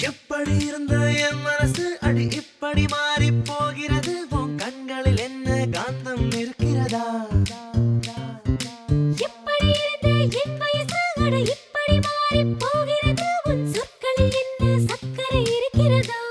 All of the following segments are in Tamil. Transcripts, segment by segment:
எப்படி இருந்த என் மனசு அடி இப்படி மாறி போகிறது உன் கண்களில் என்ன காந்தம் இருக்கிறதா எப்படி இருந்த என் வயசு அட இப்படி மாறிப் போகிறது உன் சொற்களில் என்ன சர்க்கரை இருக்கிறதா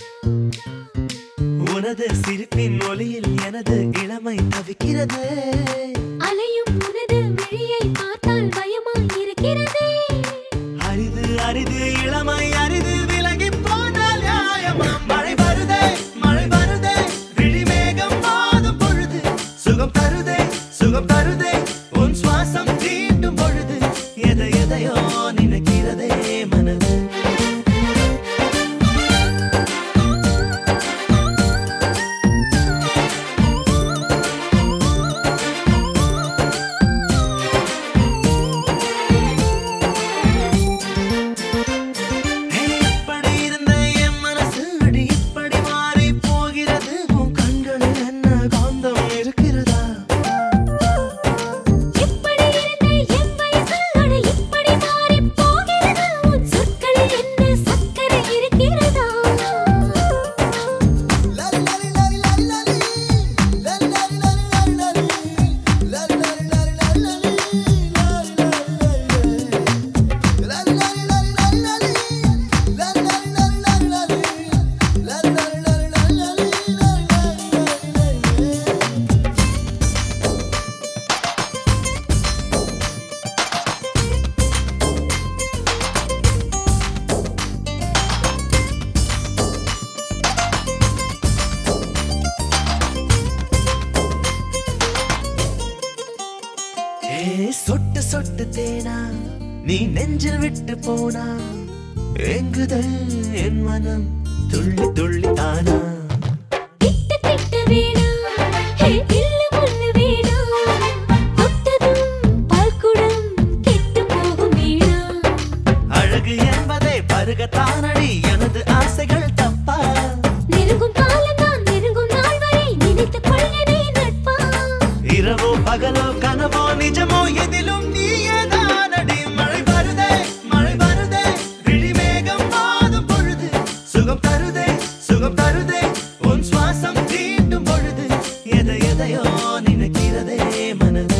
உனது சிரிப்பின் ஒளியில் எனது இளமை தவிக்கிறது அலையும் உனது விழியை பார்த்தால் பயமாய் இருக்கிறதே அரிது அரிது இளமை அரிது விலகி போனால் நியாயமா மழை வருதே மழை வருதே விழிமேகம் மாதும் பொழுது சுகம் தருதே சுகம் தருதே உன் சுவாசம் தீண்டும் பொழுது எதை எதையோ நினைக்கிறதே மனது இப்படி இருந்த என் மனசு அடி இப்படி மாறி போகிறது உன் கண்களில் என்ன காந்தம் இருக்கிறதா எப்படி இருந்த என் வயசு அட இப்படி மாறிப் போகிறது உன் சொற்களில் என்ன சர்க்கரை இருக்கிறதா ஏ சொட்டு சொட்டு தேனா நீ நெஞ்சில் விட்டு போனா எங்குதல் என் மனம் துள்ளி துள்ளி தானா திட்டு திட்டு வேணா ஹே இல்லு முள்ளு வேணா தொட்டதும் பால்குடம் கெட்டு போகும் வீணா அழகு என்பதை பருகத்தானடி எனது ஆசைகள் தப்பா நெருங்கும் காலம்தான் நெருங்கும் நாள் வரை நினைத்துக் கொள்கிறே நட்பா இரவோ பகலோ கனவோ நிஜமோ எதிலும் நீயே தானடி மழை வருதே மழை வருதே விழிமேகம் மாதும் பொழுது சுகம் தருதே சுகம் தருதே உன் சுவாசம் தீண்டும் பொழுது எதை எதையோ நினைக்கிறதே மனது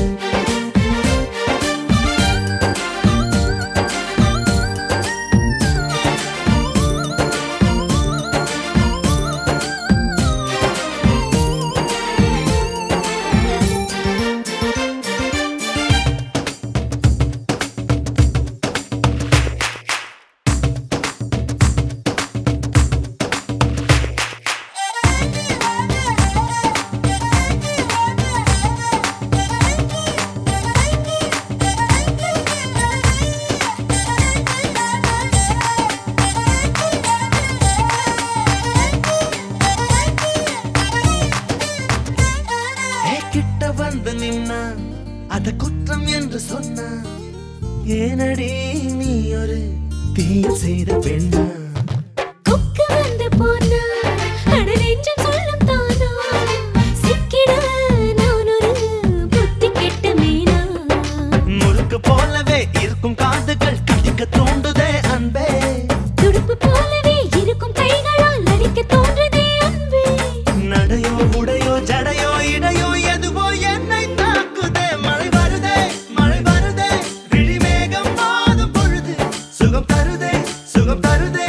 ஏ, கிட்ட வந்து நின்னா அத குற்றம் என்று சொன்னா ஏனடி நீ ஒரு தீயில் செய்த பெண்ணா கொக்கு வந்து போனா அட நெஞ்சம் சொல்லும் தானா சிக்கிட நான் ஒரு புத்தி கெட்ட மீனா முறுக்கு போலவே இருக்கும் காதுகள் கடிக்க தூண்டுதே அன்பே துடுப்பு போலவே இருக்கும் கைகளால் அடிக்க தோன்றுதே அன்பே நடையோ உடையோ ஜடையோ இடையோ எதுவோ என்னை தாக்குதே மழை வருதே மழை வருதே விழிமேகம் மாதும் பொழுது சுகம் தருதே சுகம் தருதே